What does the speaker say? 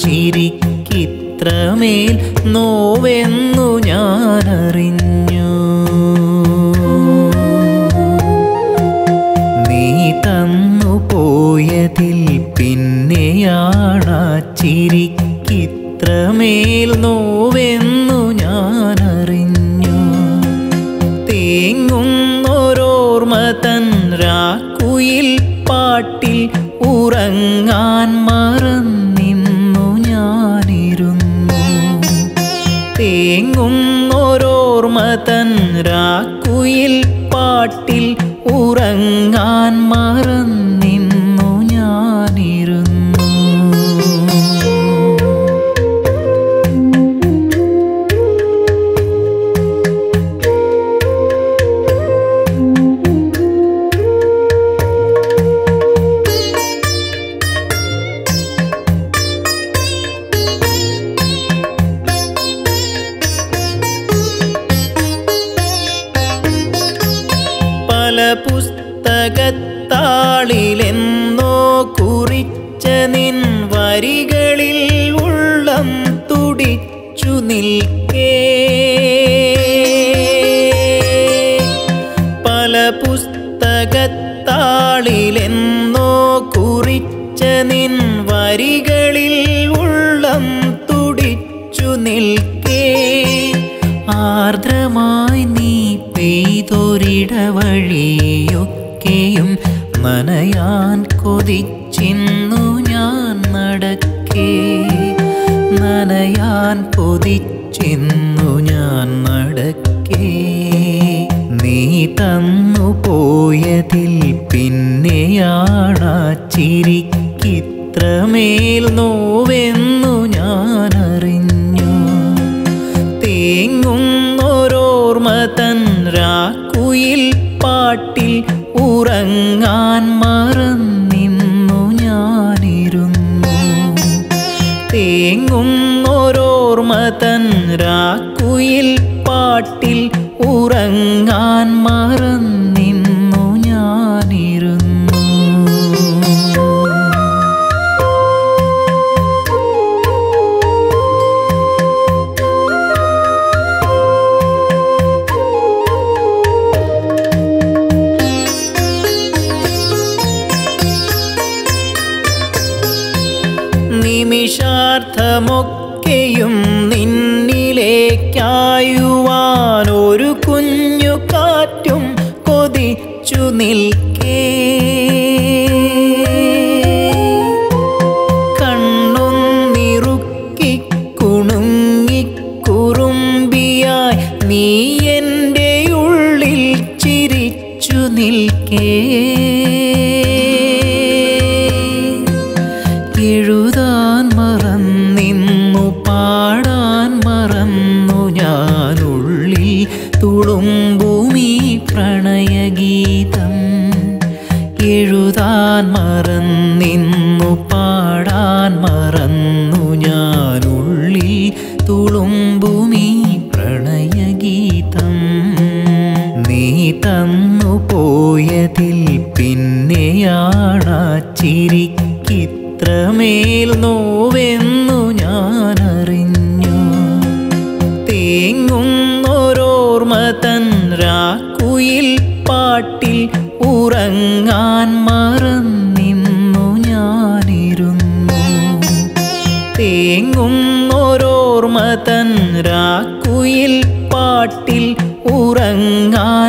ചിരിക്കിത്രമേൽ നോവെന്നു ഞാനറിഞ്ഞു നീ തന്നു പോയതിൽ പിന്നെയാണ് ചിരിക്കിത്രമേൽ നോവെന്നു ഞാനറിഞ്ഞു തേങ്ങുന്നൊരോർമ്മ തൻ രാക്കുയിൽ പാട്ടിൽ ഉറങ്ങാൻ മറന്നിന്നു ഞാനിരുന്നു തേങ്ങുന്നൊരോർമ്മ തൻ രാക്കുയിൽ പാട്ടിൽ ഉറങ്ങാൻ മറന്നിന്നു ഞാനിരുന്നു പല പുസ്തകത്താളിലെന്നോ കുറിച്ച നിൻ വരികളിൽ ഉള്ളം തുടിച്ചു നിൽക്കേ പല പുസ്തകത്താളിലെന്നോ കുറിച്ച നിൻ വരികളിൽ ഉള്ളം തുടിച്ചു നിൽക്കേ ആർദ്രമായി നീ പെയ്തൊരിടവഴിയൊക്കെയും നനയാൻ കൊതിച്ചിന്നു ഞാൻ നടക്കേ നനയാൻ കൊതിച്ചിന്നു ഞാൻ നടക്കേ നീ തന്നു പോയതിൽ പിന്നെയാണ് ചിരിക്കിത്രമേൽ നോവെന്നു ഞാനറിഞ്ഞു തേങ്ങുന്നൊരോർമ്മ തൻ രാക്കുയിൽ പാട്ടിൽ ഉറങ്ങാൻ മറന്നിന്നു ഞാനിരുന്നു തേങ്ങുന്നൊരോർമ്മ തൻ രാക്കുയിൽ പാട്ടിൽ ഉറങ്ങാൻ മറന്നിന്നു ഞാനിരുന്നു നിമിഷാർത്ഥമൊക്കെയും നിന്നിലേക്കായുവാൻ ഒരു കുഞ്ഞു കാറ്റും കൊതിച്ചു നിൽക്കേ കണ്ണൊന്നിറുക്കി കുണുങ്ങി കുറുമ്പിയായി നീ എൻ്റെ ഉള്ളിൽ ചിരിച്ചു നിൽക്കേ എഴുതാൻ മറന്നിന്നു പാടാൻ മറന്നു ഞാനുള്ളിൽ തുളുമ്പുമീ പ്രണയഗീതം എഴുതാൻ മറന്നിന്നു പാടാൻ മറന്നു ഞാനുള്ളിൽ തുളുമ്പുമീ പ്രണയഗീതം നീ തന്നു പോയതിൽ പിന്നെയാണ് ചിരിക്കിത്രമേൽ നോവെന്നു ഞാനറിഞ്ഞു തേങ്ങുന്നൊരോർമ്മ തൻ രാക്കുയിൽ പാട്ടിൽ ഉറങ്ങാൻ മറന്നിന്നു ഞാനിരുന്നു തേങ്ങുന്നൊരോർമ്മ തൻ രാക്കുയിൽ പാട്ടിൽ ഉറങ്ങാൻ